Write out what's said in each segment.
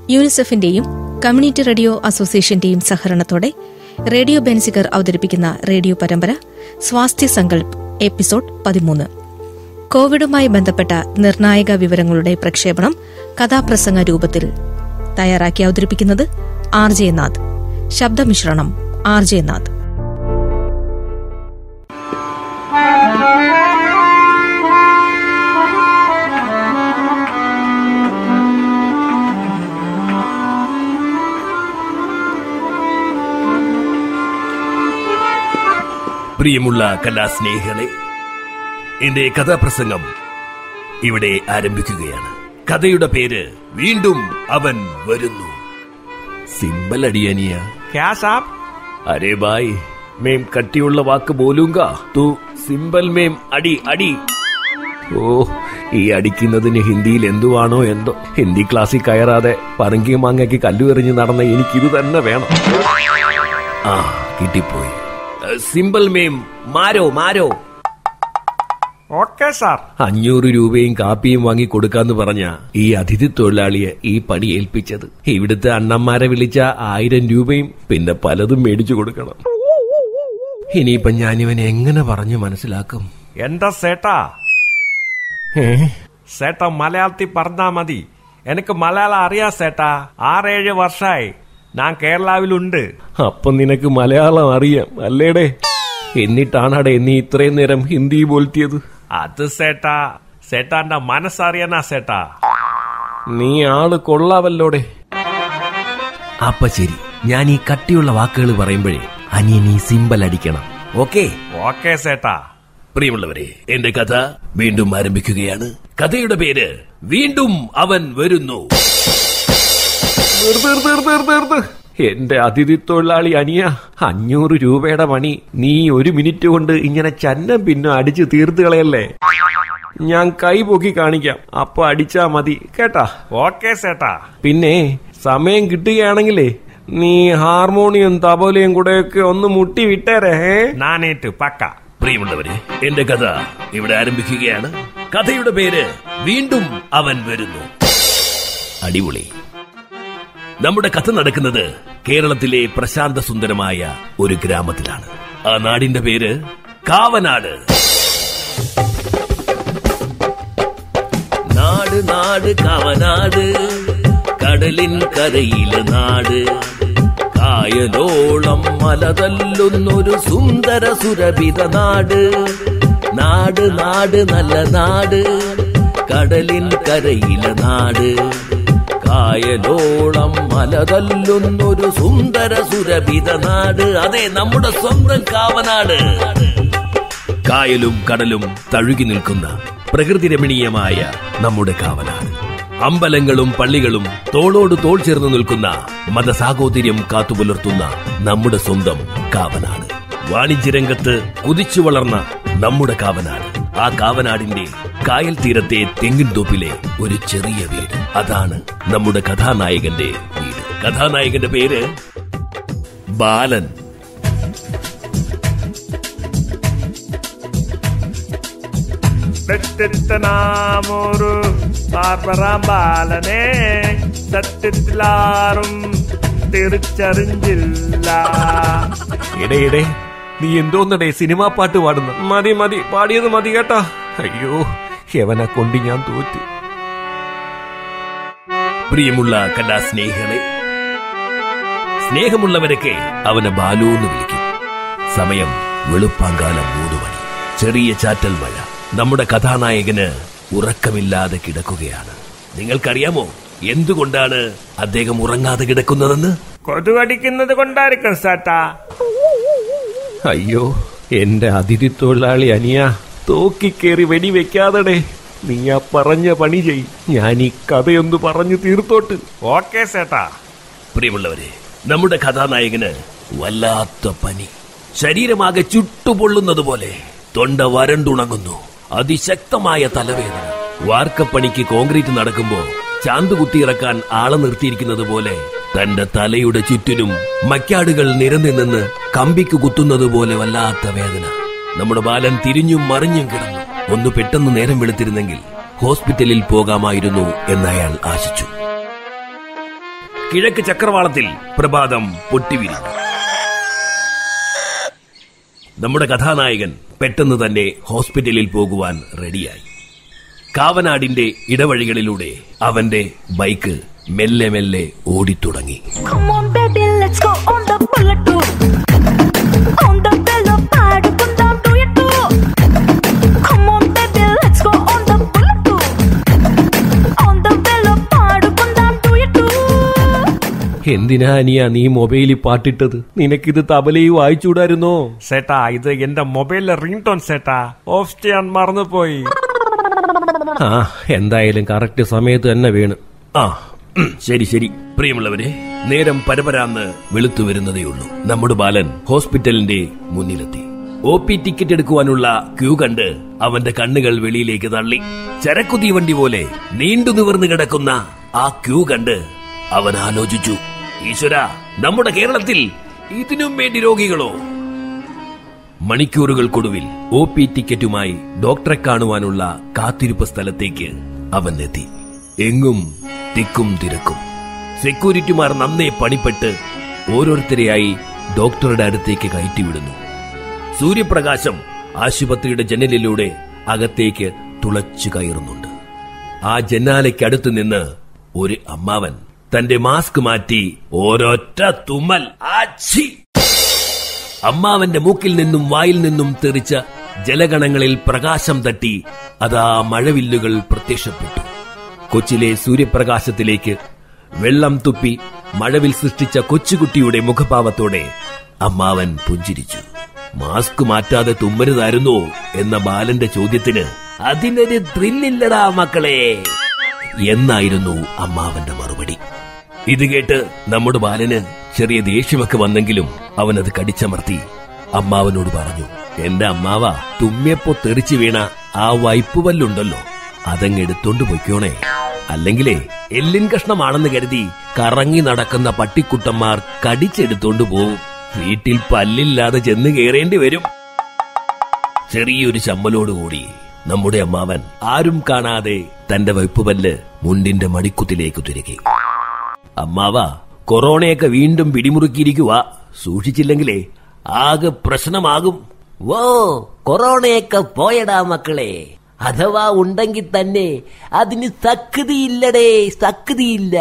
യൂണിസെഫിന്റെയും community radio അസോസിയേഷന്റെയും സഹകരണത്തോടെ radio Benziger അവതരിപ്പിക്കുന്ന radio പരമ്പര സ്വാസ്ഥ്യ സങ്കൽപ് എപ്പിസോഡ് പതിമൂന്ന് കോവിഡുമായി ബന്ധപ്പെട്ട നിർണായക വിവരങ്ങളുടെ പ്രക്ഷേപണം കഥാപ്രസംഗ രൂപത്തിൽ തയ്യാറാക്കി അവതരിപ്പിക്കുന്നത് ആർ ജെ നാഥ് ശബ്ദമിശ്രണം ആർ ജെ നാഥ് പ്രിയമുള്ള കലാസ്നേഹികളെ എന്റെ കഥാപ്രസംഗം ഇവിടെ ആരംഭിക്കുകയാണ് കഥയുടെ പേര് വീണ്ടും അവൻ വരുന്നു സിമ്പൽ അടിയനിയ क्या साहब അരേ ബായ് മേം കട്ടിയുള്ള വാക്ക് ബോലൂങ്ക തു സിമ്പൽ മേം അടി അടി ഓ ഈ അടിക്കുന്നതിന് ഹിന്ദിയിൽ എന്തുവാണോ എന്തോ ഹിന്ദി ക്ലാസ്സിൽ കയറാതെ പറങ്കി മാങ്ങയ്ക്ക് കല്ലുവെറിഞ്ഞ് നടന്ന എനിക്കിത് തന്നെ വേണം ആ കിട്ടിപ്പോയി സിമ്പൽ മേം മാരോ മാരോ ഓക്കെ സാർ അഞ്ഞൂറ് രൂപയും കാപ്പിയും വാങ്ങി കൊടുക്കാന്ന് പറഞ്ഞ ഈ അതിഥി തൊഴിലാളിയെ ഈ പണി ഏൽപ്പിച്ചത് ഇവിടുത്തെ അണ്ണന്മാരെ വിളിച്ച ആയിരം രൂപയും പിന്നെ പലതും മേടിച്ചു കൊടുക്കണം ഇനിയിപ്പൊ ഞാനിവനെ എങ്ങനെ പറഞ്ഞു മനസ്സിലാക്കും എന്താ സേട്ടാ ഏ സേട്ടാ മലയാളത്തിൽ പറഞ്ഞാ മതി എനിക്ക് മലയാളം അറിയാം സേട്ടാ ആറേഴ് വർഷമായി ഞാൻ കേരളാവിലുണ്ട് അപ്പൊ നിനക്ക് മലയാളം അറിയാം അല്ലേടെ എന്നിട്ടാണാടെ നീ ഇത്രയും നേരം ഹിന്ദി പോലത്തിയത് അത് സേട്ടാ സേട്ടാന്റെ മനസ്സറിയാനാ സേട്ടാ നീ ആള് കൊള്ളാവല്ലോടെ അപ്പൊ ശരി ഞാൻ ഈ കട്ടിയുള്ള വാക്കുകൾ പറയുമ്പോഴേ അനിയൻ ഈ സിമ്പൽ അടിക്കണം ഓക്കേ ഓക്കെ സേട്ടാ പ്രിയമുള്ളവരെ എന്റെ കഥ വീണ്ടും ആരംഭിക്കുകയാണ് കഥയുടെ പേര് വീണ്ടും അവൻ വരുന്നു നിർത്ത് നിർത്ത് നിർത്ത് നിർത്ത് നിർത്ത്. എന്റെ അതിഥി തൊഴിലാളി അനിയ അഞ്ഞൂറ് രൂപയുടെ പണി നീ ഒരു മിനിറ്റ് കൊണ്ട് ഇങ്ങനെ ചന്നം പിന്നും അടിച്ച് തീർത്ത് കളയല്ലേ ഞാൻ കൈ പൊക്കി കാണിക്കാം അപ്പൊ അടിച്ചാ മതി കേട്ടാ ഓക്കെ സേട്ടാ പിന്നെ സമയം കിട്ടുകയാണെങ്കിലേ നീ ഹാർമോണിയം തബലയും കൂടെയൊക്കെ ഒന്ന് മുട്ടി വിട്ടേരേ ഏ? നാനേറ്റ് പക്ക പ്രിയമുള്ളവരെ എന്റെ കഥ ഇവിടെ ആരംഭിക്കുകയാണ് കഥയുടെ പേര് വീണ്ടും അവൻ വരുന്നു അടിപൊളി നമ്മുടെ കഥ നടക്കുന്നത് കേരളത്തിലെ പ്രശാന്ത സുന്ദരമായ ഒരു ഗ്രാമത്തിലാണ് ആ നാടിന്റെ പേര് കാവനാട് നാട് നാട് കാവനാട് കടലിൻ കരയിലെ നാട് കായലോളം മലതല്ലുന്നൊരു സുന്ദര സുരഭിത നാട് നാട് നാട് നല്ല നാട് കടലിൻ കരയിലെ നാട് കായലോളം മലതല്ലുന്നൊരു സുന്ദര സുരഭിത നാട് അതെ നമ്മുടെ സ്വന്തം കാവനാട് കായലും കടലും തഴുകി നിൽക്കുന്ന പ്രകൃതി രമണീയമായ നമ്മുടെ കാവനാട് അമ്പലങ്ങളും പള്ളികളും തോളോട് തോൾ ചേർന്ന് നിൽക്കുന്ന മതസാഹോദര്യം കാത്തുപുലർത്തുന്ന നമ്മുടെ സ്വന്തം കാവനാട് വാണിജ്യരംഗത്ത് കുതിച്ചു വളർന്ന നമ്മുടെ കാവനാട് ആ കാവനാടിന്റെ കായൽ തീരത്തെ തെങ്ങിൻ തോപ്പിലെ ഒരു ചെറിയ വീട് അതാണ് നമ്മുടെ കഥാനായകന്റെ വീട് കഥാനായകന്റെ പേര് ബാലൻ നാമൊരു ബാലനെ സത്യത്തിലാറും തിരിച്ചറിഞ്ഞില്ല എടേ എടേ നീ എന്തോന്നടേ സിനിമാ പാട്ട് പാടുന്നു മതി മതി പാടിയത് മതി കേട്ടാ അയ്യോ എവനെ കൊണ്ട് ഞാൻ തോറ്റു പ്രിയമുള്ള കലാസ്നേഹികളെ സ്നേഹമുള്ളവരൊക്കെ അവനെ ബാലു എന്ന് വിളിക്കും സമയം വെളുപ്പാങ്കാലം മൂന്ന് മണി ചെറിയ ചാറ്റൽ മഴ നമ്മുടെ കഥാനായകന് ഉറക്കമില്ലാതെ കിടക്കുകയാണ് നിങ്ങൾക്കറിയാമോ എന്തുകൊണ്ടാണ് അദ്ദേഹം ഉറങ്ങാതെ കിടക്കുന്നതെന്ന് കൊതുകടിക്കുന്നത് കൊണ്ടായിരിക്കും സേട്ടാ അയ്യോ എന്റെ അതിഥി തൊഴിലാളി അനിയ തോക്കിക്കേറി വെടിവെക്കാതടേ നീ ആ പറഞ്ഞ പണി ചെയ് ഞാൻ ഈ കഥയൊന്ന് പറഞ്ഞു തീർത്തോട്ട് ഓക്കെ സേട്ടാ പ്രിയമുള്ളവരെ നമ്മുടെ കഥാനായകന് വല്ലാത്ത പനി ശരീരമാകെ ചുട്ടുപൊള്ളുന്നത് പോലെ തൊണ്ട വരണ്ടുണങ്ങുന്നു അതിശക്തമായ തലവേദന വാർക്കപ്പണിക്ക് കോൺക്രീറ്റ് നടക്കുമ്പോ ചാന്ത് കുത്തിയിറക്കാൻ ആളെ നിർത്തിയിരിക്കുന്നത് പോലെ തന്റെ തലയുടെ ചുറ്റിനും മക്കാടുകൾ നിരന്നിൽ കമ്പിക്ക് കുത്തുന്നത് പോലെ വല്ലാത്ത വേദന നമ്മുടെ ബാലൻ തിരിഞ്ഞും മറിഞ്ഞും കിടന്നു ഒന്ന് പെട്ടെന്ന് നേരം വെളുത്തിരുന്നെങ്കിൽ ഹോസ്പിറ്റലിൽ പോകാമായിരുന്നു എന്ന് അയാൾ ആശിച്ചു കിഴക്ക് ചക്രവാളത്തിൽ പ്രഭാതം പൊട്ടിവിരിഞ്ഞു നമ്മുടെ കഥാനായകൻ പെട്ടെന്ന് തന്നെ ഹോസ്പിറ്റലിൽ പോകുവാൻ റെഡിയായി കാവനാടിന്റെ ഇടവഴികളിലൂടെ അവന്റെ ബൈക്ക് മെല്ലെ മെല്ലെ ഓടിത്തുടങ്ങി Come on, baby, let's go on the bullet too. On the pillow, പാടുకుందాം duet too. Come on, baby, let's go on the bullet too. On the pillow, പാടുకుందాം duet too. എന്തിനാ അനിയ നീ മൊബൈലിൽ പാട്ടിട്ടത് നിനക്കിത് തബലയും വായിച്ചൂടായിരുന്നോ സേട്ടാ ഇത് എന്റെ മൊബൈലിലെ റിംഗ് ടോൺ സേട്ടാ ഓഫ് ചെയ്യാൻ മറന്നുപോയി ആ എന്തായാലും കറക്റ്റ് സമയത്ത് തന്നെ വീണ് ആ ഉം, ശരി ശരി പ്രിയമുള്ളവരെ നേരം പരപരാന്ന് വെളുത്തു വരുന്നതേയുള്ളൂ നമ്മുടെ ബാലൻ ഹോസ്പിറ്റലിന്റെ മുന്നിലെത്തി ഒ പി ടിക്കറ്റ് എടുക്കുവാനുള്ള ക്യൂ കണ്ട് അവന്റെ കണ്ണുകൾ വെളിയിലേക്ക് തള്ളി ചരക്കു തീവണ്ടി പോലെ നീണ്ടു നിവർന്നു കിടക്കുന്ന ആ ക്യൂ കണ്ട് അവൻ ആലോചിച്ചു ഈശ്വര നമ്മുടെ കേരളത്തിൽ ഇതിനും വേണ്ടി രോഗികളോ മണിക്കൂറുകൾക്കൊടുവിൽ ഒ പി ടിക്കറ്റുമായി ഡോക്ടറെ കാണുവാനുള്ള കാത്തിരിപ്പ് സ്ഥലത്തേക്ക് അവൻ എത്തി എങ്ങും തിക്കും തിരക്കും സെക്യൂരിറ്റിമാർ നന്നേ പണിപ്പെട്ട് ഓരോരുത്തരെയായി ഡോക്ടറുടെ അടുത്തേക്ക് കയറ്റിവിടുന്നു സൂര്യപ്രകാശം ആശുപത്രിയുടെ ജനലിലൂടെ അകത്തേക്ക് തുളച്ചു കയറുന്നുണ്ട് ആ ജനാലയ്ക്കടുത്ത് നിന്ന് ഒരു അമ്മാവൻ തന്റെ മാസ്ക് മാറ്റി ഒരൊറ്റ തുമ്മൽ ആച്ചി അമ്മാവന്റെ മൂക്കിൽ നിന്നും വായിൽ നിന്നും തെറിച്ച ജലഗണങ്ങളിൽ പ്രകാശം തട്ടി അതാ മഴവില്ലുകൾ പ്രത്യക്ഷപ്പെട്ടു കൊച്ചിലെ സൂര്യപ്രകാശത്തിലേക്ക് വെള്ളം തുപ്പി മഴവിൽ സൃഷ്ടിച്ച കൊച്ചുകുട്ടിയുടെ മുഖഭാവത്തോടെ അമ്മാവൻ പുഞ്ചിരിച്ചു മാസ്ക് മാറ്റാതെ തുമ്മരുതായിരുന്നോ എന്ന ബാലന്റെ ചോദ്യത്തിന് അതിനൊരു ത്രില്ലില്ലടാ മക്കളെ എന്നായിരുന്നു അമ്മാവന്റെ മറുപടി ഇത് കേട്ട് നമ്മുടെ ബാലന് ചെറിയ ദേഷ്യമൊക്കെ വന്നെങ്കിലും അവൻ അത് കടിച്ചമർത്തി അമ്മാവനോട് പറഞ്ഞു എന്റെ അമ്മാവ തുമ്മിയപ്പോ തെറിച്ചു വീണ ആ വൈപ്പുവല്ലുണ്ടല്ലോ അതങ്ങ് എടുത്തോണ്ട് പൊയ്ക്കോണേ അല്ലെങ്കിലേ എല്ലിൻ കഷ്ണമാണെന്ന് കരുതി കറങ്ങി നടക്കുന്ന പട്ടിക്കുട്ടന്മാർ കടിച്ചെടുത്തോണ്ട് പോവും വീട്ടിൽ പല്ലില്ലാതെ ചെന്ന് കയറേണ്ടി വരും ചെറിയൊരു ചമ്മലോടുകൂടി നമ്മുടെ അമ്മാവൻ ആരും കാണാതെ തന്റെ വൈപ്പുപല്ല് മുണ്ടിന്റെ മടിക്കുത്തിലേക്ക് തിരുകി അമ്മാവ കൊറോണയൊക്കെ വീണ്ടും പിടിമുറുക്കിയിരിക്കുക സൂക്ഷിച്ചില്ലെങ്കിലേ ആകെ പ്രശ്നമാകും ഓ കൊറോണയൊക്കെ പോയടാ മക്കളെ അഥവാ ഉണ്ടെങ്കിൽ തന്നെ അതിന് സക്തിയില്ലടേ സക്തിയില്ല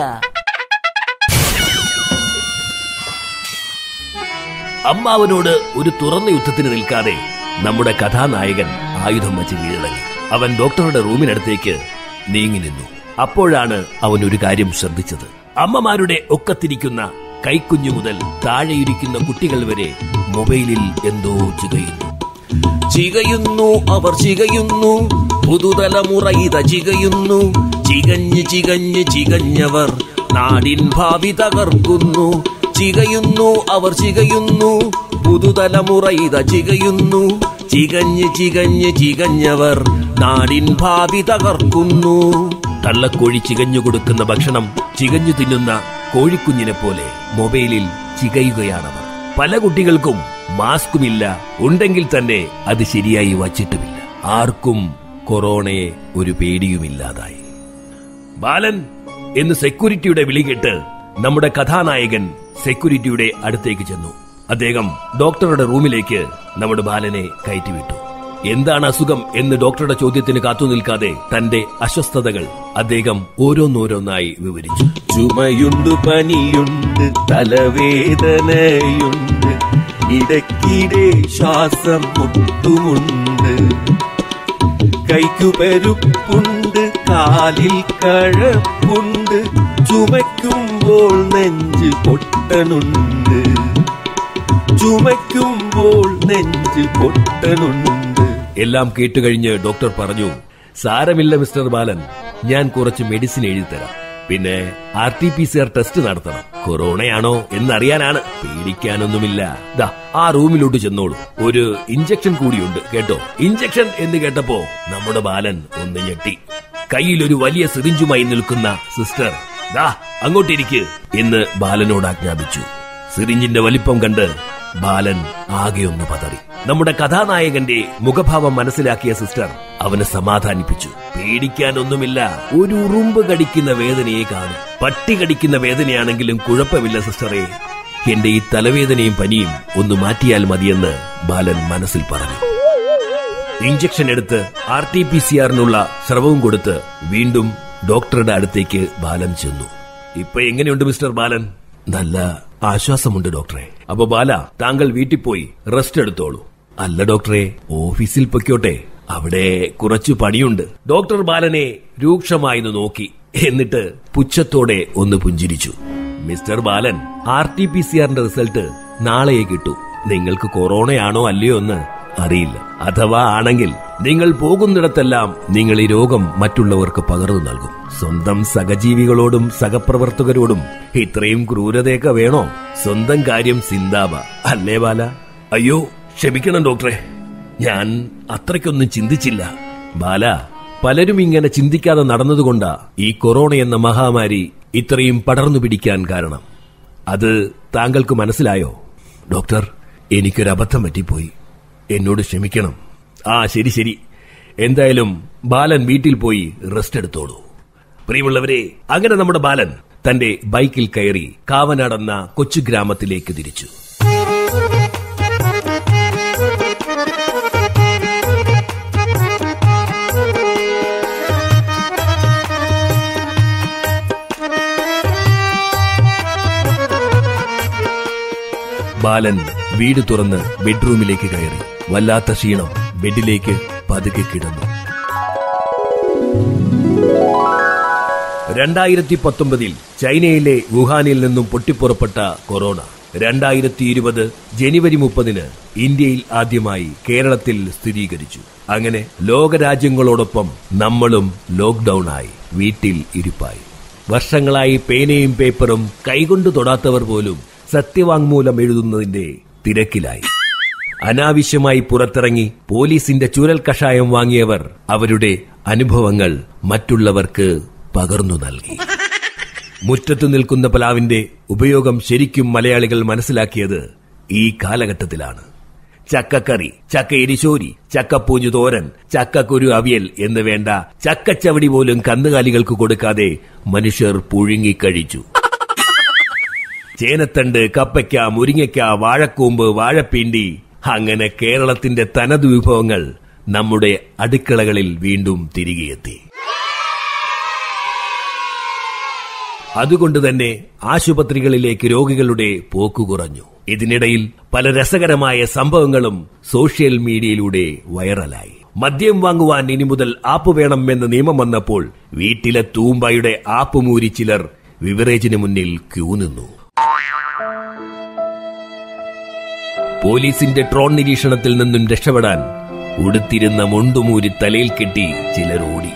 അമ്മാവനോട് ഒരു തുറന്ന യുദ്ധത്തിന് നിൽക്കാതെ നമ്മുടെ കഥാനായകൻ ആയുധം വച്ച് കീഴടങ്ങി അവൻ ഡോക്ടറുടെ റൂമിനടുത്തേക്ക് നീങ്ങി നിന്നു അപ്പോഴാണ് അവൻ ഒരു കാര്യം ശ്രദ്ധിച്ചത് അമ്മമാരുടെ ഒക്കത്തിരിക്കുന്ന കൈക്കുഞ്ഞു മുതൽ താഴെയിരിക്കുന്ന കുട്ടികൾ വരെ മൊബൈലിൽ എന്തോ ചികയുന്നു ചികയുന്നു അവർ ചികയുന്നു പുതുതലമുറ ഇത ചികയുന്നു ചികഞ്ഞ് ചികഞ്ഞ് ചികഞ്ഞവർ നാടിൻ ഭാവി തകർക്കുന്നു ചികയുന്നു അവർ ചികയുന്നു പുതുതലമുറ ഇത ചികയുന്നു ചികഞ്ഞ് ചികഞ്ഞ് ചികഞ്ഞവർ നാടിൻ ഭാവി തകർക്കുന്നു തള്ളക്കോഴി ചികഞ്ഞു കൊടുക്കുന്ന ഭക്ഷണം ചികഞ്ഞു തിന്നുന്ന കോഴിക്കുഞ്ഞിനെ പോലെ മൊബൈലിൽ ചികയുകയാണവർ പല കുട്ടികൾക്കും മാസ്കുമില്ല ഉണ്ടെങ്കിൽ തന്നെ അത് ശരിയായി വച്ചിട്ടുമില്ല ആർക്കും കൊറോണയെ ഒരു പേടിയുമില്ലാതായി ബാലൻ എന്ന് സെക്യൂരിറ്റിയുടെ വിളി കേട്ട് നമ്മുടെ കഥാനായകൻ സെക്യൂരിറ്റിയുടെ അടുത്തേക്ക് ചെന്നു അദ്ദേഹം ഡോക്ടറുടെ റൂമിലേക്ക് നമ്മുടെ ബാലനെ കയറ്റിവിട്ടു എന്താണ് അസുഖം എന്ന് ഡോക്ടറുടെ ചോദ്യത്തിന് കാത്തു നിൽക്കാതെ തന്റെ അസ്വസ്ഥതകൾ അദ്ദേഹം ഓരോന്നോരോന്നായി വിവരിച്ചു ചുമയുണ്ട് പനിയുണ്ട് തലവേദനയുണ്ട് ഇടയ്ക്കിടെ ശ്വാസം മുട്ടുമുണ്ട് കൈക്കു പെരുപ്പുണ്ട് കാലിൽ കഴപ്പുണ്ട് ചുമയ്ക്കുമ്പോൾ നെഞ്ച് പൊട്ടനുണ്ട് ചുമയ്ക്കുമ്പോൾ നെഞ്ച് പൊട്ടനുണ്ട് എല്ലാം കേട്ടുകഴിഞ്ഞ് ഡോക്ടർ പറഞ്ഞു സാരമില്ല മിസ്റ്റർ ബാലൻ ഞാൻ കുറച്ച് മെഡിസിൻ എഴുതി തരാം പിന്നെ R T P C R test നടത്തണം കൊറോണയാണോ എന്നറിയാനാണ് പേടിക്കാനൊന്നുമില്ല ദാ ആ റൂമിലോട്ട് ചെന്നോളൂ ഒരു ഇഞ്ചക്ഷൻ കൂടിയുണ്ട് കേട്ടോ ഇഞ്ചക്ഷൻ എന്ന് കേട്ടപ്പോ നമ്മുടെ ബാലൻ ഒന്ന് ഞെട്ടി കയ്യിൽ ഒരു വലിയ സിറിഞ്ചുമായി നിൽക്കുന്ന സിസ്റ്റർ ദാ അങ്ങോട്ടിരിക്ക് എന്ന് ബാലനോട് ആജ്ഞാപിച്ചു സിറിഞ്ചിന്റെ വലിപ്പം കണ്ട് ബാലൻ ആകെ ഒന്ന് പതറി നമ്മുടെ കഥാനായകന്റെ മുഖഭാവം മനസ്സിലാക്കിയ സിസ്റ്റർ അവനെ സമാധാനിപ്പിച്ചു പേടിക്കാനൊന്നുമില്ല ഒരു ഉറുമ്പ് കടിക്കുന്ന വേദനയെ കാണും പട്ടി കടിക്കുന്ന വേദനയാണെങ്കിലും കുഴപ്പമില്ല സിസ്റ്ററെ എന്റെ ഈ തലവേദനയും പനിയും ഒന്ന് മാറ്റിയാൽ മതിയെന്ന് ബാലൻ മനസ്സിൽ പറഞ്ഞു ഇഞ്ചക്ഷൻ എടുത്ത് ആർ ടി പി സി ആറിനുള്ള സ്രവവും കൊടുത്ത് വീണ്ടും ഡോക്ടറുടെ അടുത്തേക്ക് ബാലൻ ചെന്നു ഇപ്പൊ എങ്ങനെയുണ്ട് മിസ്റ്റർ ബാലൻ നല്ല ആശ്വാസമുണ്ട് ഡോക്ടറെ അപ്പൊ ബാല താങ്കൾ വീട്ടിൽ പോയി റെസ്റ്റ് എടുത്തോളൂ അല്ല ഡോക്ടറെ ഓഫീസിൽ പൊയ്ക്കോട്ടെ അവിടെ കുറച്ചു പണിയുണ്ട് ഡോക്ടർ ബാലനെ രൂക്ഷമായി ഒന്ന് നോക്കി എന്നിട്ട് പുച്ഛത്തോടെ ഒന്ന് പുഞ്ചിരിച്ചു mister Balan R T P C ആറിന്റെ റിസൾട്ട് നാളെ കിട്ടൂ നിങ്ങൾക്ക് കൊറോണയാണോ അല്ലയോ എന്ന് അറിയില്ല അഥവാ ആണെങ്കിൽ നിങ്ങൾ പോകുന്നിടത്തെല്ലാം നിങ്ങൾ ഈ രോഗം മറ്റുള്ളവർക്ക് പകർന്നു നൽകും സ്വന്തം സഹജീവികളോടും സഹപ്രവർത്തകരോടും ഇത്രയും ക്രൂരതയൊക്കെ വേണോ സ്വന്തം കാര്യം സിന്താബ അല്ലേ ബാല അയ്യോ ക്ഷമിക്കണം ഡോക്ടറെ ഞാൻ അത്രയ്ക്കൊന്നും ചിന്തിച്ചില്ല ബാല പലരും ഇങ്ങനെ ചിന്തിക്കാതെ നടന്നതുകൊണ്ടാ ഈ കൊറോണ എന്ന മഹാമാരി ഇത്രയും പടർന്നു പിടിക്കാൻ കാരണം അത് താങ്കൾക്ക് മനസ്സിലായോ ഡോക്ടർ എനിക്കൊരു അബദ്ധം പറ്റിപ്പോയി എന്നോട് ക്ഷമിക്കണം ആ ശരി ശരി എന്തായാലും ബാലൻ വീട്ടിൽ പോയി റെസ്റ്റ് എടുത്തോളൂ പ്രിയമുള്ളവരെ അങ്ങനെ നമ്മുടെ ബാലൻ തന്റെ ബൈക്കിൽ കയറി കാവനാടെന്ന കൊച്ചു ഗ്രാമത്തിലേക്ക് തിരിച്ചു ബാലൻ വീട് തുറന്ന് ബെഡ്റൂമിലേക്ക് കയറി വല്ലാത്ത ക്ഷീണം ബെഡിലേക്ക് പതുക്കെ കിടന്നു രണ്ടായിരത്തി പത്തൊമ്പതിൽ ചൈനയിലെ വുഹാനിൽ നിന്നും പൊട്ടിപ്പുറപ്പെട്ട കൊറോണ രണ്ടായിരത്തി ഇരുപത് ജനുവരി മുപ്പതിന് ഇന്ത്യയിൽ ആദ്യമായി കേരളത്തിൽ സ്ഥിരീകരിച്ചു അങ്ങനെ ലോകരാജ്യങ്ങളോടൊപ്പം നമ്മളും ലോക്ക്ഡൌൺ ആയി വീട്ടിൽ ഇരിപ്പായി വർഷങ്ങളായി പേനയും പേപ്പറും കൈകൊണ്ട് തൊടാത്തവർ പോലും സത്യവാങ്മൂലം എഴുതുന്നതിന്റെ തിരക്കിലായി അനാവശ്യമായി പുറത്തിറങ്ങി പോലീസിന്റെ ചുരൽ കഷായം വാങ്ങിയവർ അവരുടെ അനുഭവങ്ങൾ മറ്റുള്ളവർക്ക് പകർന്നു നൽകി മുറ്റത്തു നിൽക്കുന്ന പലാവിന്റെ ഉപയോഗം ശരിക്കും മലയാളികൾ മനസ്സിലാക്കിയത് ഈ കാലഘട്ടത്തിലാണ് ചക്കക്കറി ചക്ക എരിശോരി ചക്കപ്പൂഞ്ഞു തോരൻ ചക്കക്കുരു അവിയൽ എന്ന് വേണ്ട ചക്കച്ചവടി പോലും കന്നുകാലികൾക്ക് കൊടുക്കാതെ മനുഷ്യർ പുഴുങ്ങിക്കഴിച്ചു ചേനത്തണ്ട് കപ്പയ്ക്ക മുരിങ്ങയ്ക്ക വാഴക്കൂമ്പ് വാഴപ്പിണ്ടി അങ്ങനെ കേരളത്തിന്റെ തനത് വിഭവങ്ങൾ നമ്മുടെ അടുക്കളകളിൽ വീണ്ടും തിരികെയെത്തി അതുകൊണ്ട് തന്നെ ആശുപത്രികളിലേക്ക് രോഗികളുടെ പോക്ക് കുറഞ്ഞു ഇതിനിടയിൽ പല രസകരമായ സംഭവങ്ങളും സോഷ്യൽ മീഡിയയിലൂടെ വൈറലായി മദ്യം വാങ്ങുവാൻ ഇനി മുതൽ ആപ്പ് വേണം എന്ന നിയമം വന്നപ്പോൾ വീട്ടിലെ തൂമ്പായുടെ ആപ്പ് മൂരി ചിലർ വിവറേജിന് മുന്നിൽ ക്യൂ നിന്നു പോലീസിന്റെ ട്രോൺ നിരീക്ഷണത്തിൽ നിന്നും രക്ഷപ്പെടാൻ ഉടുത്തിരുന്ന മുണ്ടുമൂരി തലയിൽ കെട്ടി ചിലർ ഓടി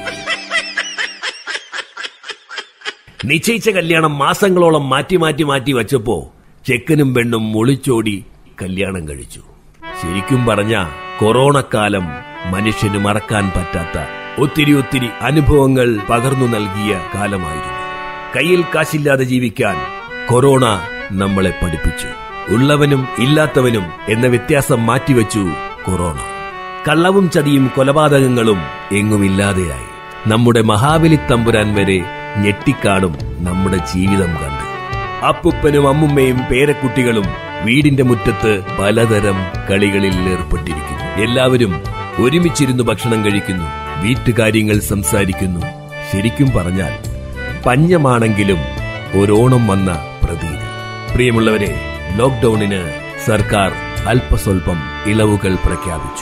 നിശ്ചയിച്ച കല്യാണം മാസങ്ങളോളം മാറ്റി മാറ്റി മാറ്റി വച്ചപ്പോ ചെക്കനും പെണ്ണും ഒളിച്ചോടി കല്യാണം കഴിച്ചു ശരിക്കും പറഞ്ഞ കൊറോണക്കാലം മനുഷ്യന് മറക്കാൻ പറ്റാത്ത ഒത്തിരി ഒത്തിരി അനുഭവങ്ങൾ പകർന്നു നൽകിയ കാലമായിരുന്നു കയ്യിൽ കാശില്ലാതെ ജീവിക്കാൻ കൊറോണ നമ്മളെ പഠിപ്പിച്ചു ഉള്ളവനും ഇല്ലാത്തവനും എന്ന വ്യത്യാസം മാറ്റിവെച്ചു കൊറോണ കള്ളവും ചതിയും കൊലപാതകങ്ങളും എങ്ങുമില്ലാതെയായി നമ്മുടെ മഹാബലി തമ്പുരാൻ വരെ ഞെട്ടിക്കാണും നമ്മുടെ ജീവിതം കണ്ട് അപ്പുപ്പനും അമ്മുമ്മയും പേരക്കുട്ടികളും വീടിന്റെ മുറ്റത്ത് പലതരം കളികളിൽ ഏർപ്പെട്ടിരിക്കുന്നു എല്ലാവരും ഒരുമിച്ചിരുന്ന് ഭക്ഷണം കഴിക്കുന്നു വീട്ടുകാര്യങ്ങൾ സംസാരിക്കുന്നു ശരിക്കും പറഞ്ഞാൽ പഞ്ഞമാണെങ്കിലും ഒരോണം വന്ന പ്രതീതി പ്രിയമുള്ളവരെ ലോക്ഡൌണിന് സർക്കാർ അല്പസ്വല്പം ഇളവുകൾ പ്രഖ്യാപിച്ചു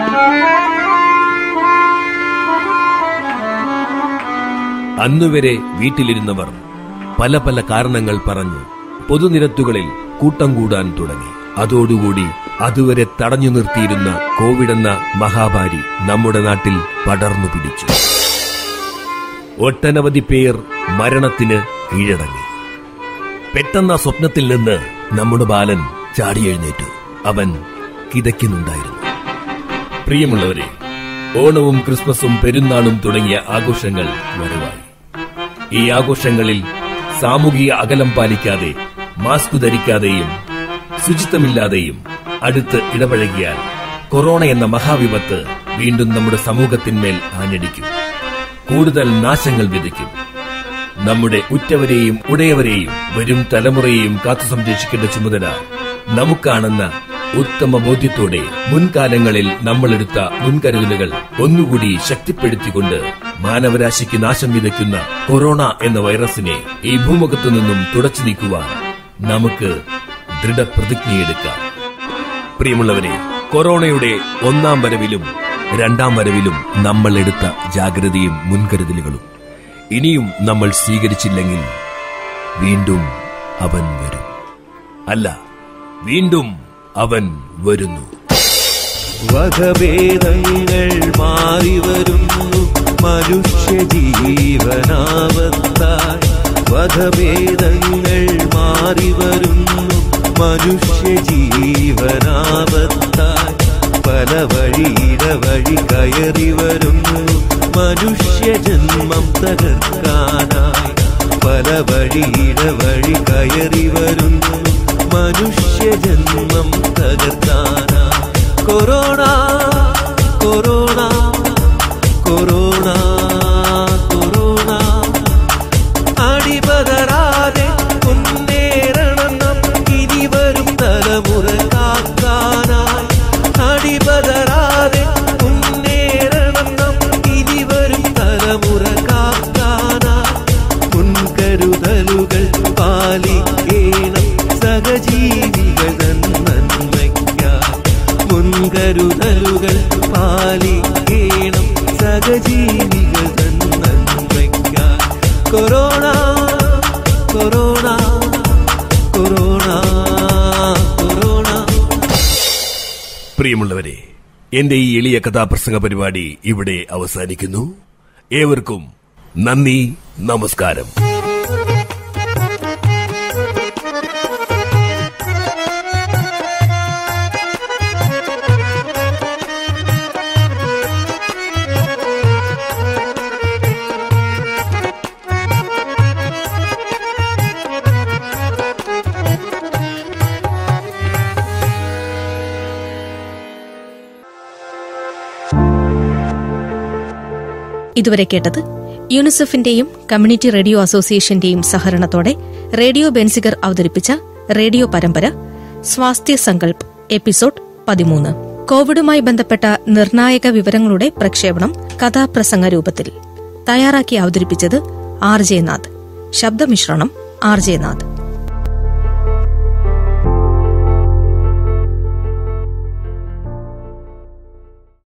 അന്നുവരെ വീട്ടിലിരുന്നവർ പല പല കാരണങ്ങൾ പറഞ്ഞ് പൊതുനിരത്തുകളിൽ കൂട്ടം കൂടാൻ തുടങ്ങി അതോടുകൂടി അതുവരെ തടഞ്ഞു നിർത്തിയിരുന്ന കോവിഡ് എന്ന മഹാമാരി നമ്മുടെ നാട്ടിൽ പടർന്നു പിടിച്ചു ഒട്ടനവധി പേർ മരണത്തിന് കീഴടങ്ങി പെട്ടെന്ന സ്വപ്നത്തിൽ നിന്ന് നമ്മുടെ ബാലൻ ചാടിയെഴുന്നേറ്റു അവൻ കിതയ്ക്കുന്നുണ്ടായിരുന്നു പ്രിയമുള്ളവരെ ഓണവും ക്രിസ്മസും പെരുന്നാളും തുടങ്ങിയ ആഘോഷങ്ങൾ വരവായി ഈ ആഘോഷങ്ങളിൽ സാമൂഹിക അകലം പാലിക്കാതെ മാസ്ക് ധരിക്കാതെയും ശുചിത്വമില്ലാതെയും അടുത്ത് ഇടപഴകിയാൽ കൊറോണ എന്ന മഹാവിപത്ത് വീണ്ടും നമ്മുടെ സമൂഹത്തിന്മേൽ ആഞ്ഞടിക്കും കൂടുതൽ നാശങ്ങൾ വിതയ്ക്കും നമ്മുടെ ഉറ്റവരെയും ഉടയവരെയും വരും തലമുറയെയും കാത്തു സംരക്ഷിക്കേണ്ട ചുമതല നമുക്കാണെന്ന ഉത്തമ ബോധ്യത്തോടെ മുൻകാലങ്ങളിൽ നമ്മളെടുത്ത മുൻകരുതലുകൾ ഒന്നുകൂടി ശക്തിപ്പെടുത്തിക്കൊണ്ട് മാനവരാശിക്ക് നാശം വിതയ്ക്കുന്ന കൊറോണ എന്ന വൈറസിനെ ഈ ഭൂമുഖത്തു നിന്നും തുടച്ചു നീക്കുവാൻ നമുക്ക് ദൃഢപ്രതിജ്ഞയെടുക്കാം പ്രിയമുള്ളവരെ കൊറോണയുടെ ഒന്നാം വരവിലും രണ്ടാം വരവിലും നമ്മൾ എടുത്ത ജാഗ്രതയും മുൻകരുതലുകളും ഇനിയും നമ്മൾ സ്വീകരിച്ചില്ലെങ്കിൽ വീണ്ടും അവൻ വരും അല്ല വീണ്ടും അവൻ വരുന്നു വകഭേദങ്ങൾ മാറി വരുന്നു മനുഷ്യ ജീവനാവത്തായി വകഭേദങ്ങൾ മാറി വരുന്നു മനുഷ്യ ജീവനാവത്തായി പല വഴിയിട വഴി കയറി വരുന്നു മനുഷ്യ ജന്മം തകർക്കാനായി പല വഴിയിട വഴി കയറി വരുന്നു മനുഷ്യ ജന്മം തകർക്കാനായി കൊറോണ കൊറോണ കൊറോണ കൊറോണ അടിപതരാതെ മുന്നേറണം നമുക്കിനി വരും തലമുറ കാക്കാനായി അടിപതരാതെ മുന്നേറണം നമുക്കിനി വരും തലമുറ കാക്കാനായി മുൻകരുതലുകൾ പാലിക്കേണം സഹജീവികൾ തൻ നന്മയ്ക്കായി മുൻകരുതലുകൾ പാലിക്കേണം സഹജീവികൾ തൻ നന്മയ്ക്കായി കൊറോണ കൊറോണ കൊറോണ കൊറോണ പ്രിയമുള്ളവരെ എന്റെ ഈ എളിയ കഥാപ്രസംഗ പരിപാടി ഇവിടെ അവസാനിക്കുന്നു ഏവർക്കും നന്ദി നമസ്കാരം ഇതുവരെ കേട്ടത് യൂണിസെഫിന്റെയും കമ്മ്യൂണിറ്റി റേഡിയോ അസോസിയേഷന്റെയും സഹകരണത്തോടെ റേഡിയോ ബെൻസിഗർ അവതരിപ്പിച്ച റേഡിയോ പരമ്പര സ്വാസ്ഥ്യ സങ്കൽപ് എപ്പിസോഡ് പതിമൂന്ന് കോവിഡുമായി ബന്ധപ്പെട്ട നിർണായക വിവരങ്ങളുടെ പ്രക്ഷേപണം കഥാപ്രസംഗ രൂപത്തിൽ തയ്യാറാക്കി അവതരിപ്പിച്ചത് ആർ ജെ നാഥ് ശബ്ദമിശ്രണം ആർ ജെ നാഥ്